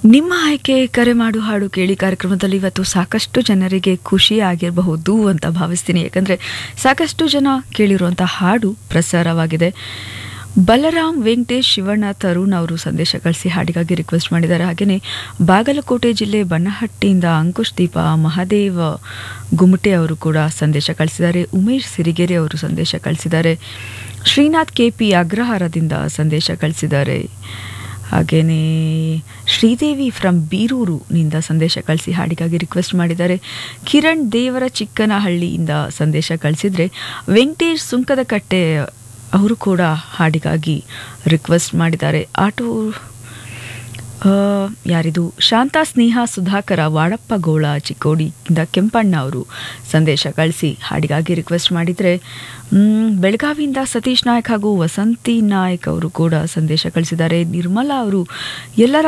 ನಿಮ್ಮ ಆಯ್ಕೆ ಕರೆ ಮಾಡು ಹಾಡು ಕೇಳಿ ಕಾರ್ಯಕ್ರಮದಲ್ಲಿ ಇವತ್ತು ಸಾಕಷ್ಟು ಜನರಿಗೆ ಖುಷಿ ಆಗಿರಬಹುದು ಅಂತ ಭಾವಿಸ್ತೀನಿ ಯಾಕಂದರೆ ಸಾಕಷ್ಟು ಜನ ಕೇಳಿರುವಂಥ ಹಾಡು ಪ್ರಸಾರವಾಗಿದೆ ಬಲರಾಮ್ ವೆಂಕಟೇಶ್ ಶಿವಣ್ಣ ತರುಣ್ ಅವರು ಸಂದೇಶ ಕಳಿಸಿ ಹಾಡಿಗಾಗಿ ರಿಕ್ವೆಸ್ಟ್ ಮಾಡಿದ್ದಾರೆ ಹಾಗೆಯೇ ಬಾಗಲಕೋಟೆ ಜಿಲ್ಲೆ ಬನ್ನಹಟ್ಟಿಯಿಂದ ಅಂಕುಶ್ ದೀಪ ಮಹಾದೇವ ಗುಮಟೆ ಅವರು ಕೂಡ ಸಂದೇಶ ಕಳಿಸಿದ್ದಾರೆ ಉಮೇಶ್ ಸಿರಿಗೆರೆ ಅವರು ಸಂದೇಶ ಕಳಿಸಿದ್ದಾರೆ ಶ್ರೀನಾಥ್ ಕೆ ಪಿ ಅಗ್ರಹಾರದಿಂದ ಸಂದೇಶ ಕಳಿಸಿದ್ದಾರೆ ಹಾಗೆಯೇ ಶ್ರೀದೇವಿ ಫ್ರಮ್ ಬೀರೂರುನಿಂದ ಸಂದೇಶ ಕಳಿಸಿ ಹಾಡಿಗಾಗಿ ರಿಕ್ವೆಸ್ಟ್ ಮಾಡಿದ್ದಾರೆ ಕಿರಣ್ ದೇವರ ಚಿಕ್ಕನಹಳ್ಳಿಯಿಂದ ಸಂದೇಶ ಕಳಿಸಿದರೆ ವೆಂಕಟೇಶ್ ಸುಂಕದಕಟ್ಟೆ ಅವರು ಕೂಡ ಹಾಡಿಗಾಗಿ ರಿಕ್ವೆಸ್ಟ್ ಮಾಡಿದ್ದಾರೆ ಆಟೋ ಆ, ಯಾರಿದು ಶಾಂತಾ ಸ್ನೇಹ ಸುಧಾಕರ ವಾಡಪ್ಪ ಗೋಳ ಚಿಕ್ಕೋಡಿಯಿಂದ ಕೆಂಪಣ್ಣ ಅವರು ಸಂದೇಶ ಕಳಿಸಿ ಹಾಡಿಗಾಗಿ ರಿಕ್ವೆಸ್ಟ್ ಮಾಡಿದರೆ ಮ್, ಬೆಳಗಾವಿಯಿಂದ ಸತೀಶ್ ನಾಯಕ್ ಹಾಗೂ ವಸಂತಿ ನಾಯಕ್ ಅವರು ಕೂಡ ಸಂದೇಶ ಕಳಿಸಿದ್ದಾರೆ ನಿರ್ಮಲಾ ಅವರು ಎಲ್ಲರ